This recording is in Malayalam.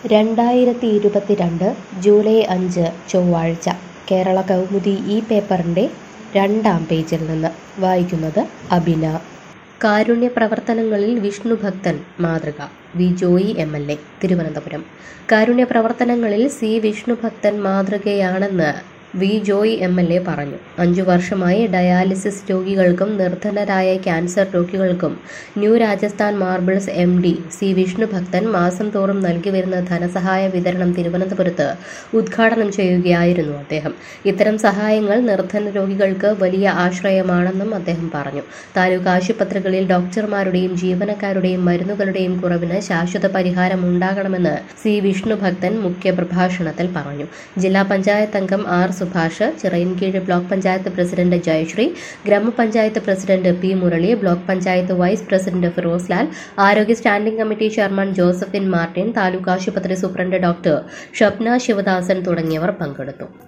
രണ്ടായിരത്തി ഇരുപത്തിരണ്ട് ജൂലൈ അഞ്ച് ചൊവ്വാഴ്ച കേരള കൗമുദി ഈ പേപ്പറിൻ്റെ രണ്ടാം പേജിൽ നിന്ന് വായിക്കുന്നത് അബിന കാരുണ്യ പ്രവർത്തനങ്ങളിൽ വിഷ്ണുഭക്തൻ മാതൃക V Joy M L A Thiruvananthapuram കാരുണ്യ പ്രവർത്തനങ്ങളിൽ സി വിഷ്ണുഭക്തൻ മാതൃകയാണെന്ന് V Joy M L A പറഞ്ഞു അഞ്ചു വർഷമായി ഡയാലിസിസ് രോഗികൾക്കും നിർധനരായ ക്യാൻസർ രോഗികൾക്കും new Rajasthan marbles M D C Vishnubhakthan മാസം തോറും നൽകി വരുന്ന ധനസഹായ വിതരണം തിരുവനന്തപുരത്ത് ഉദ്ഘാടനം ചെയ്യുകയായിരുന്നു അദ്ദേഹം ഇത്തരം സഹായങ്ങൾ നിർധന രോഗികൾക്ക് വലിയ ആശ്രയമാണെന്നും അദ്ദേഹം പറഞ്ഞു താലൂക്ക് ആശുപത്രികളിൽ ഡോക്ടർമാരുടെയും ജീവനക്കാരുടെയും മരുന്നുകളുടെയും കുറവിന് ശാശ്വത പരിഹാരം ഉണ്ടാകണമെന്ന് സി വിഷ്ണുഭക്തൻ മുഖ്യപ്രഭാഷണത്തിൽ പറഞ്ഞു ജില്ലാ പഞ്ചായത്ത് അംഗം R Subhash Chirayinkeezhu block panchayat president Jayasree ഗ്രാമപഞ്ചായത്ത് president P Murali block panchayat vice president Firoz Lal ആരോഗ്യ standing committee chairman Josephine Martin taluk ആശുപത്രി സൂപ്രണ്ട് ഡോക്ടർ ഷബ്ന ശിവദാസൻ തുടങ്ങിയവർ പങ്കെടുത്തു